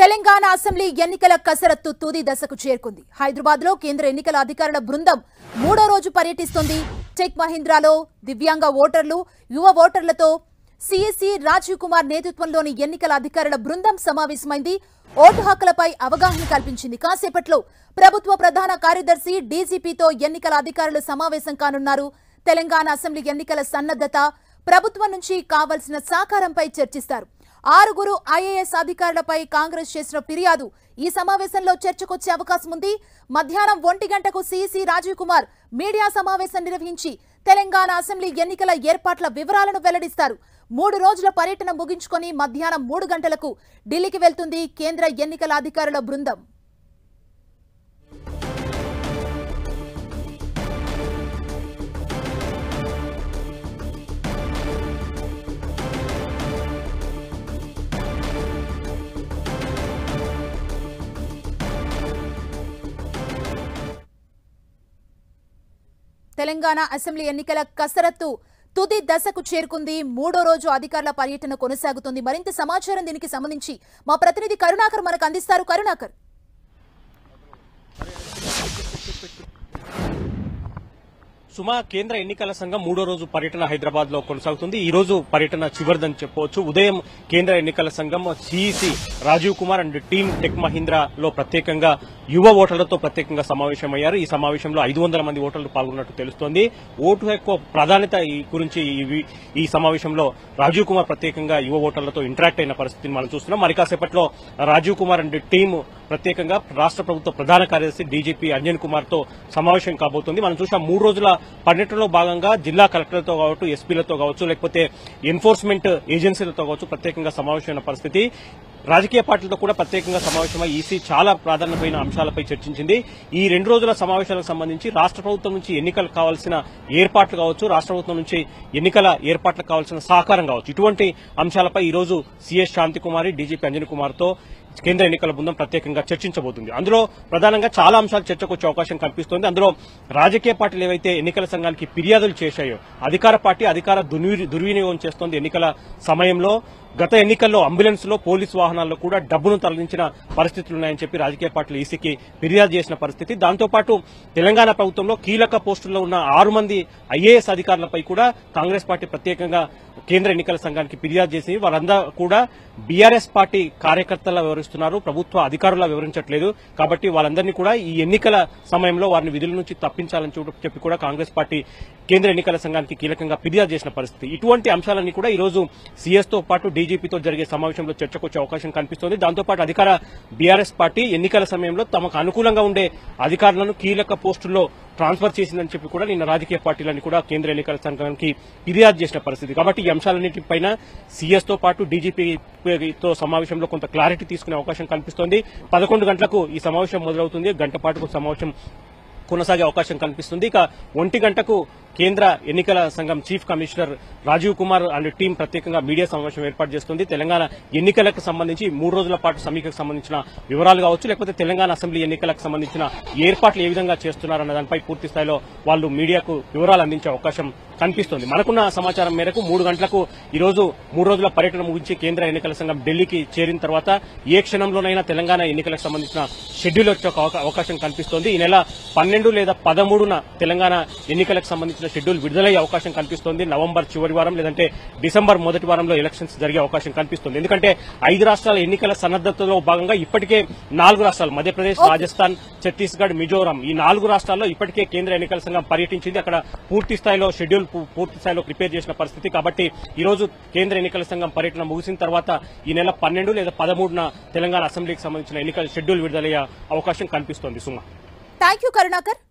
Telangana assembly ఎన్నికల కసరత్తు తుది దశకు చేరుకుంది హైదరాబాద్ లో కేంద్ర ఎన్నికల అధికారుల బృందం మూడో రోజు పర్యటిస్తోంది టెక్ మహీంద్రాలో దివ్యాంగ ఓటర్లు యువ ఓటర్లతో సిఎస్సి రాజీవ్ కుమార్ నేతృత్వంలోని ఎన్నికల అధికారుల బృందం సమావేశమైంది ఓటు హక్కులపై అవగాహన కల్పించింది కాసేపట్లో ప్రభుత్వ ప్రధాన కార్యదర్శి డీజీపీతో ఎన్నికల అధికారులు సమావేశం కానున్నారు తెలంగాణ అసెంబ్లీ ఎన్నికల సన్నద్ధత ప్రభుత్వం నుంచి కావలసిన సహకారంపై చర్చిస్తారు ఆరుగురు ఐఏఎస్ అధికారులపై కాంగ్రెస్ చేసిన ఫిర్యాదు ఈ సమావేశంలో చర్చకొచ్చే అవకాశం ఉంది మధ్యాహ్నం ఒంటి గంటకు సీసీ రాజీవ్ కుమార్ మీడియా సమావేశం నిర్వహించి తెలంగాణ అసెంబ్లీ ఎన్నికల ఏర్పాట్ల వివరాలను వెల్లడిస్తారు మూడు రోజుల పర్యటన ముగించుకొని మధ్యాహ్నం మూడు గంటలకు ఢిల్లీకి వెళ్తుంది కేంద్ర ఎన్నికల అధికారుల బృందం తెలంగాణ అసెంబ్లీ ఎన్నికల కసరత్తు తుది దశకు చేరుకుంది మూడో రోజు అధికారుల పర్యటన కొనసాగుతుంది మరింత సమాచారం దీనికి సంబంధించి మా ప్రతినిధి కరుణాకర్ మనకు అందిస్తారు కరుణాకర్ సుమా కేంద్ర ఎన్నికల సంఘం మూడో రోజు పర్యటన హైదరాబాద్ లో కొనసాగుతుంది ఈ రోజు పర్యటన చివరిదని చెప్పవచ్చు ఉదయం కేంద్ర ఎన్నికల సంఘం CEC Rajiv Kumar and team Tech Mahindra లో ప్రత్యేకంగా యువ ఓటర్లతో ప్రత్యేకంగా సమావేశమయ్యారు ఈ సమావేశంలో ఐదు వందల మంది ఓటర్లు పాల్గొన్నట్టు తెలుస్తోంది ఓటు హక్కు ప్రాధాన్యత ఈ గురించి ఈ- ఈ సమావేశంలో రాజీవ్ కుమార్ ప్రత్యేకంగా యువ ఓటర్లతో ఇంటరాక్ట్ అయిన పరిస్థితిని మనం చూస్తున్నాం మరి కాసేపట్లో రాజీవ్ కుమార్ అండ్ టీం ప్రత్యేకంగా రాష్ట్ర ప్రభుత్వ ప్రధాన కార్యదర్శి డీజీపీ అంజన్ కుమార్ తో సమావేశం కాబోతుంది మనం చూసాం మూడు రోజుల పర్యటనలో భాగంగా జిల్లా కలెక్టర్లతో కావచ్చు ఎస్పీలతో కావచ్చు లేకపోతే ఎన్ఫోర్స్మెంట్ ఏజెన్సీలతో కావచ్చు ప్రత్యేకంగా సమావేశమైన పరిస్థితి రాజకీయ పార్టీలతో కూడా ప్రత్యేకంగా సమావేశమై ఈసీ చాలా ప్రాధాన్యమైన అంశాలపై చర్చించింది ఈ రెండు రోజుల సమావేశాలకు సంబంధించి రాష్ట్ర ప్రభుత్వం నుంచి ఎన్నికలకు కావాల్సిన ఏర్పాట్లు కావచ్చు రాష్ట్ర ప్రభుత్వం నుంచి ఎన్నికల ఏర్పాట్లకు కావాల్సిన సహకారం కావచ్చు ఇటువంటి అంశాలపై ఈ రోజు సీఎస్ శాంతికుమారి డీజీపీ అంజన్ కుమార్ తో కేంద్ర ఎన్నికల బృందం ప్రత్యేకంగా చర్చించబోతుంది అందులో ప్రధానంగా చాలా అంశాలు చర్చకు వచ్చే అవకాశం కనిపిస్తోంది అందులో రాజకీయ పార్టీలు ఏవైతే ఎన్నికల సంఘానికి ఫిర్యాదులు చేశాయో అధికార పార్టీ అధికార దుర్వి- దుర్వినియోగం చేస్తోంది ఎన్నికల సమయంలో గత ఎన్నికల్లో అంబులెన్స్ లో పోలీసు వాహనాల్లో కూడా డబ్బును తరలించిన పరిస్థితులు ఉన్నాయని చెప్పి రాజకీయ పార్టీలు ఈసీకి ఫిర్యాదు చేసిన పరిస్థితి దాంతో పాటు తెలంగాణ ప్రభుత్వంలో కీలక పోస్టుల్లో ఉన్న ఆరు మంది ఐఏఎస్ అధికారులపై కూడా కాంగ్రెస్ పార్టీ ప్రత్యేకంగా కేంద్ర ఎన్నికల సంఘానికి ఫిర్యాదు చేసి వారందరూ కూడా బీఆర్ఎస్ పార్టీ కార్యకర్తలా వివరిస్తున్నారు ప్రభుత్వ అధికారులా వివరించట్లేదు కాబట్టి వాళ్ళందరినీ కూడా ఈ ఎన్నికల సమయంలో వారిని విధుల నుంచి తప్పించాలని చూడ- చెప్పి కూడా కాంగ్రెస్ పార్టీ కేంద్ర ఎన్నికల సంఘానికి కీలకంగా ఫిర్యాదు చేసిన పరిస్థితి ఇటువంటి అంశాలన్నీ కూడా ఈ రోజు సీఎస్ తో పాటు డీజీపీతో జరిగే సమావేశంలో చర్చకు వచ్చే అవకాశం కనిపిస్తోంది దాంతో పాటు అధికార బీఆర్ఎస్ పార్టీ ఎన్నికల సమయంలో తమకు అనుకూలంగా ఉండే అధికారులను కీలక పోస్టుల్లో ట్రాన్స్ఫర్ చేసిందని చెప్పి కూడా నిన్న రాజకీయ పార్టీలన్నీ కూడా కేంద్ర ఎన్నికల సంఘానికి ఫిర్యాదు చేసిన పరిస్థితి కాబట్టి ఈ అంశాలన్నింటిపైన సీఎస్ తో పాటు డీజీపీతో సమావేశంలో కొంత క్లారిటీ తీసుకునే అవకాశం కనిపిస్తోంది పదకొండు గంటలకు ఈ సమావేశం మొదలవుతుంది గంట పాటుకు సమావేశం కొనసాగే అవకాశం కనిపిస్తుంది ఇక ఒంటి గంటకు కేంద్ర ఎన్నికల సంఘం chief commissioner Rajiv Kumar and team ప్రత్యేకంగా మీడియా సమావేశం ఏర్పాటు చేస్తుంది తెలంగాణ ఎన్నికలకు సంబంధించి మూడు రోజుల పాటు సమీక్షకు సంబంధించిన వివరాలు కావచ్చు లేకపోతే తెలంగాణ అసెంబ్లీ ఎన్నికలకు సంబంధించిన ఏర్పాట్లు ఏ విధంగా చేస్తున్నారన్న దానిపై పూర్తి స్థాయిలో వాళ్ళు మీడియాకు వివరాలు అందించే అవకాశం కనిపిస్తోంది మనకున్న సమాచారం మేరకు మూడు గంటలకు ఈ రోజు మూడు రోజుల పర్యటన ముగించి కేంద్ర ఎన్నికల సంఘం ఢిల్లీకి చేరిన తర్వాత ఏ క్షణంలోనైనా తెలంగాణ ఎన్నికలకు సంబంధించిన షెడ్యూల్ వచ్చే ఒక అవకా- అవకాశం కనిపిస్తోంది ఈ నెల పన్నెండు లేదా పదమూడున తెలంగాణ ఎన్నికలకు సంబంధించిన షెడ్యూల్ విడుదలయ్యే అవకాశం కనిపిస్తోంది నవంబర్ చివరి వారం లేదంటే డిసెంబర్ మొదటి వారంలో ఎలక్షన్స్ జరిగే అవకాశం కనిపిస్తుంది ఎందుకంటే ఐదు రాష్ట్రాల ఎన్నికల సన్నద్దతలో భాగంగా ఇప్పటికే నాలుగు రాష్ట్రాలు మధ్యప్రదేశ్ రాజస్థాన్ ఛత్తీస్గఢ్ మిజోరాం ఈ నాలుగు రాష్ట్రాల్లో ఇప్పటికే కేంద్ర ఎన్నికల సంఘం పర్యటించింది అక్కడ పూర్తి స్థాయిలో షెడ్యూల్ పూ- పూర్తి స్థాయిలో ప్రిపేర్ చేసిన పరిస్థితి కాబట్టి ఈ రోజు కేంద్ర ఎన్నికల సంఘం పర్యటన ముగిసిన తర్వాత ఈ నెల పన్నెండు లేదా పదమూడున తెలంగాణ అసెంబ్లీకి సంబంధించిన ఎన్నికల షెడ్యూల్ విడుదలయ్యే అవకాశం కనిపిస్తోంది సుమా థ్యాంక్ యూ కరుణాకర్